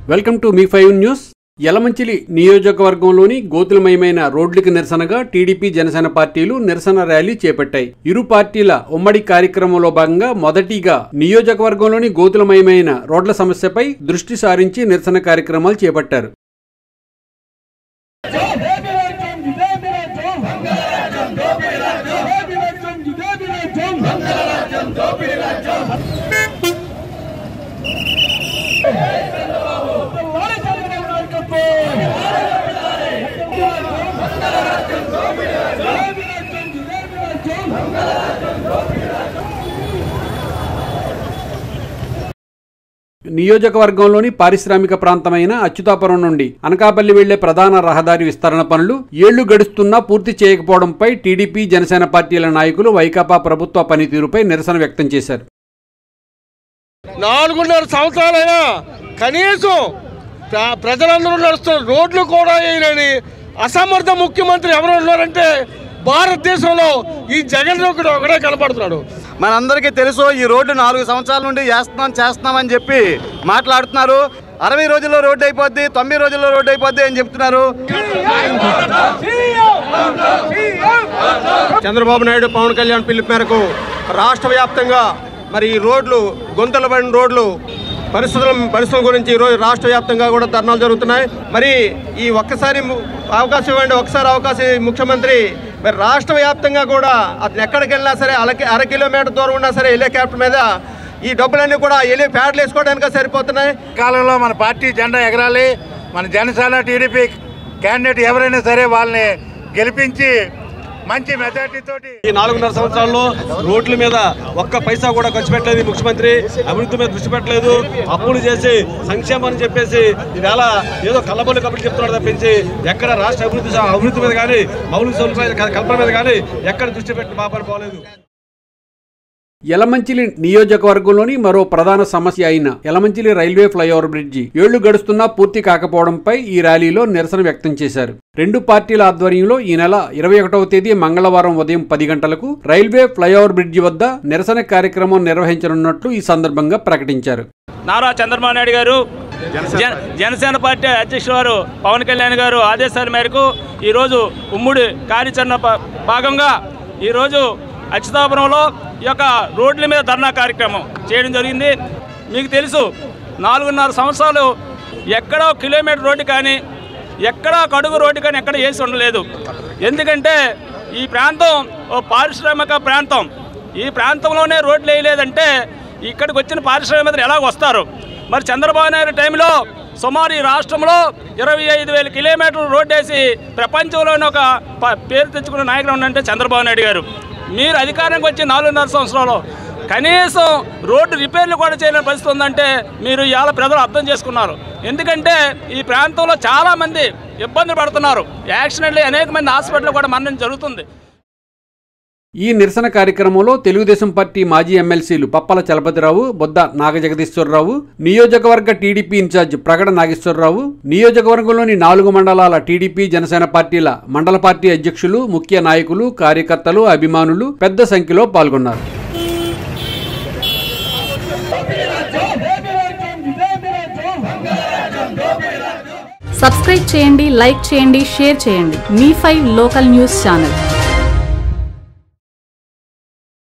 welcome to me five news Yelamanchili నియోజకవర్గంలోని గోతులమయమైన రోడ్లకు నిరసనగా టీడీపీ జనసేన పార్టీలు నిరసన ర్యాలీ చేపట్టాయి ఇరు పార్టీల ఉమ్మడి కార్యక్రమంలో భాగంగా మొదటిగా నియోజకవర్గంలోని గోతులమయమైన రోడ్ల సమస్యపై దృష్టి సారించి నిరసన కార్యక్రమాలు చేపట్టారు నియోజకవర్గంలోని పారిశ్రామిక ప్రాంతమైన అచ్యుతాపురం నుండి అనకాపల్లి వెళ్లే ప్రధాన రహదారి విస్తరణ పనులు ఏళ్లు గడుస్తున్నా పూర్తి చేయకపోవడంపై టీడీపీ జనసేన పార్టీల నాయకులు వైకాపా ప్రభుత్వ పనితీరుపై నిరసన వ్యక్తం చేశారు నాలుగున్నర సంవత్సరాలైనా కనీసం ప్ర- ప్రజలందరూ నడుస్తున్న రోడ్లు కూడా వేయలేని అసమర్థ ముఖ్యమంత్రి ఎవరు ఉన్నారంటే భారతదేశంలో ఈ జగన్ ఒకడు ఒకడే కనపడుతున్నాడు మనందరికీ తెలుసు ఈ రోడ్డు నాలుగు సంవత్సరాల నుండి చేస్తున్నాం చేస్తున్నామని చెప్పి మాట్లాడుతున్నారు అరవై రోజుల్లో రోడ్డు అయిపోద్ది తొమ్మిది రోజుల్లో రోడ్డు అయిపోద్ది అని చెప్తున్నారు చంద్రబాబు నాయుడు పవన్ కళ్యాణ్ పిలుపు మేరకు రాష్ట్ర వ్యాప్తంగా మరి ఈ రోడ్లు గుంతలు పడిన రోడ్లు పరిస్థితుల పరిస్థితుల గురించి ఈరోజు రాష్ట్ర వ్యాప్తంగా కూడా ధర్నాలు జరుగుతున్నాయి మరి ఈ ఒక్కసారి ము- అవకాశం ఇవ్వండి ఒకసారి అవకాశం ఈ ముఖ్యమంత్రి మరి రాష్ట్ర వ్యాప్తంగా కూడా అతను ఎక్కడికి వెళ్ళినా సరే అర అర కిలోమీటర్ దూరం ఉన్నా సరే హెలికాప్టర్ మీద ఈ డబ్బులన్నీ కూడా వెళ్ళి ప్యాడ్లు వేసుకోవడానికి సరిపోతున్నాయి కాలంలో మన పార్టీ జెండా ఎగరాలి మన జనసేన టీడీపీ క్యాండిడేట్ ఎవరైనా సరే వాళ్ళని గెలిపించి మంచి మెజార్టీతోటి ఈ నాలుగున్నర సంవత్సరాల్లో రోడ్ల మీద ఒక్క పైసా కూడా ఖర్చు పెట్టలేదు ఈ ముఖ్యమంత్రి అభివృద్ధి మీద దృష్టి పెట్టలేదు అప్పులు చేసి సంక్షేమం అని చెప్పేసి ఈవేళ ఏదో కళ్ళబొల్లి కబుర్లు చెప్తున్నాడు తప్పించి ఎక్కడ రాష్ట్ర అభివృద్ధి అభివృద్ధి మీద కానీ మౌలిక సౌకర్యాల కల్పన మీద కానీ ఎక్కడ దృష్టి పెట్టి పాపాలు పోలేదు యలమంచిలి నియోజకవర్గంలోని మరో ప్రధాన సమస్య అయిన యలమంచిలి రైల్వే ఫ్లైఓవర్ బ్రిడ్జి ఏళ్లు గడుస్తున్నా పూర్తి కాకపోవడంపై ఈ ర్యాలీలో నిరసన వ్యక్తం చేశారు రెండు పార్టీల ఆధ్వర్యంలో ఈ నెల ఇరవై ఒకటవ తేదీ మంగళవారం ఉదయం పది గంటలకు రైల్వే ఫ్లైఓవర్ బ్రిడ్జి వద్ద నిరసన కార్యక్రమం నిర్వహించనున్నట్లు ఈ సందర్భంగా ప్రకటించారు నారా చంద్రబాబు నాయుడు గారు జన- జనసేన పార్టీ అధ్యక్షుల వారు పవన్ కళ్యాణ్ గారు ఆదేశాల మేరకు ఈరోజు ఉమ్మడి కార్యాచరణ ప- భాగంగా ఈరోజు అచ్యుతాపురంలో ఈ యొక్క రోడ్ల మీద ధర్నా కార్యక్రమం చేయడం జరిగింది మీకు తెలుసు నాలుగున్నర సంవత్సరాలు ఎక్కడో కిలోమీటర్ రోడ్డు కానీ ఎక్కడా కడుగు రోడ్డు కానీ ఎక్కడ వేసి ఉండలేదు ఎందుకంటే ఈ ప్రాంతం ఓ పారిశ్రామిక ప్రాంతం ఈ ప్రాంతంలోనే రోడ్లు వేయలేదంటే ఇక్కడికి వచ్చిన పారిశ్రామికవేత్తలు ఎలా వస్తారు మరి చంద్రబాబు నాయుడు టైంలో సుమారు ఈ రాష్ట్రంలో ఇరవై ఐదు వేల కిలోమీటర్లు రోడ్డు వేసి ప్రపంచంలోనే ఒక ప- పేరు తెచ్చుకున్న నాయకుడు ఉండంటే చంద్రబాబు నాయుడు గారు మీరు అధికారంకి వచ్చి నాలుగున్నర సంవత్సరాలు కనీసం రోడ్డు రిపేర్లు కూడా చేయలేని పరిస్థితి ఉందంటే మీరు ఇవాళ ప్రజలు అర్థం చేసుకున్నారు ఎందుకంటే ఈ ప్రాంతంలో చాలామంది ఇబ్బందులు పడుతున్నారు యాక్సిడెంట్లు అనేక మంది హాస్పిటల్ కూడా మరణం జరుగుతుంది ఈ నిరసన కార్యక్రమంలో తెలుగుదేశం పార్టీ మాజీ ఎమ్మెల్సీలు పప్పల చలపతిరావు బొద్ద నాగజగదీశ్వరరావు నియోజకవర్గ టీడీపీ ఇన్ఛార్జ్ ప్రగడ నాగేశ్వరరావు నియోజకవర్గంలోని నాలుగు మండలాల టీడీపీ జనసేన పార్టీల మండల పార్టీ అధ్యక్షులు ముఖ్య నాయకులు కార్యకర్తలు అభిమానులు పెద్ద సంఖ్యలో పాల్గొన్నారు సబ్స్క్రైబ్ చేయండి లైక్ చేయండి షేర్ చేయండి me five local news channel